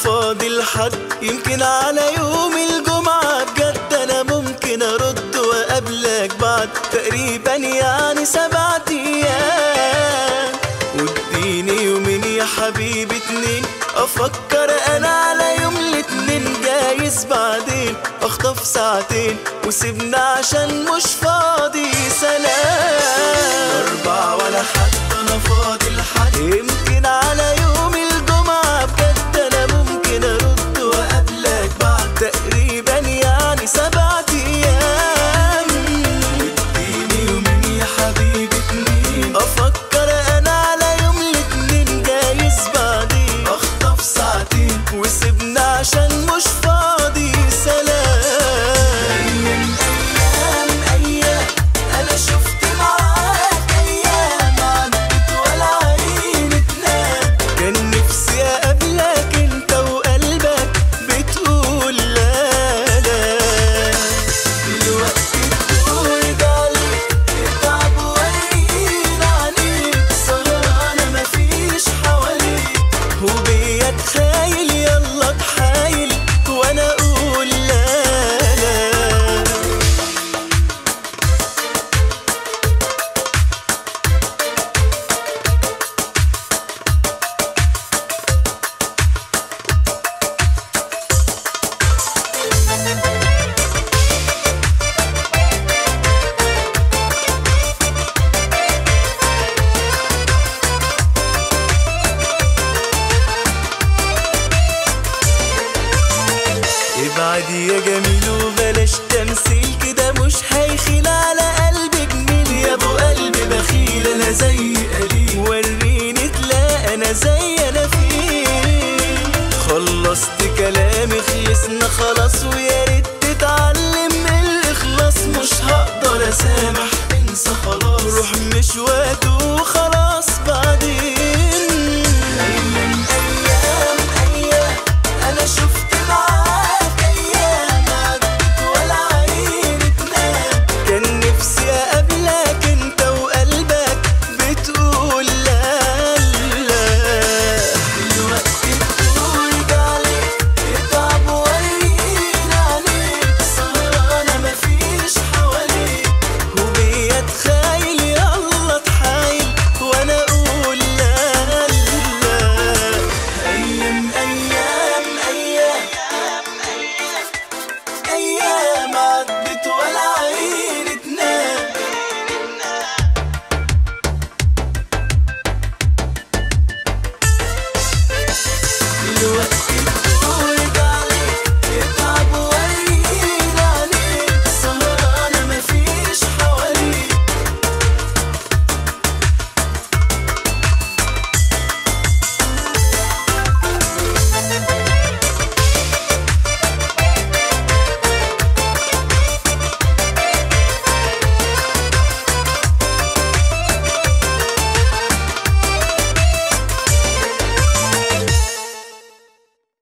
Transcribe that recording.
فاضل حد يمكن على يوم الجمعة بجد أنا ممكن أرد وأقابلك بعد تقريبا يعني سبعة أيام واديني يومين يا حبيبي اتنين أفكر أنا على يوم الاتنين جايز بعدين أخطف ساعتين وسيبنا عشان مش فاضي سلام أربعة ولا حتى أنا فاضي لحد يمكن على يوم الجمعة بجد أنا ممكن أرد وأقابلك بعد تقريبا يعني سبعة أيام واديني يومين يا حبيبي اتنين أفكر أنا على يوم الاتنين جايز بعدين أخطف ساعتين وسيبنا عشان مش فاضي سلام أيام أيام أنا شفت معاك أيام عدت ولا عين تنام كان نفسي أقابلك أنت وقلبك بتقول لا لا دلوقتي بتقول عليك اتعب وقيل عليك سهرانة مفيش حواليك وبيا تخايل يلا تحايل وانا اقول لا لا ابعد يا جميل وبلاش تمثيل كده مش هيخيل على قلبي جميل يا ابو قلب بخيل انا زي قليل وريني تلاقي انا زي انا فين خلصت كلامي خلصنا خلاص ويا ريت تتعلم من الاخلاص مش هقدر اسامح انسى خلاص روح مش وقته وخلاص بعدين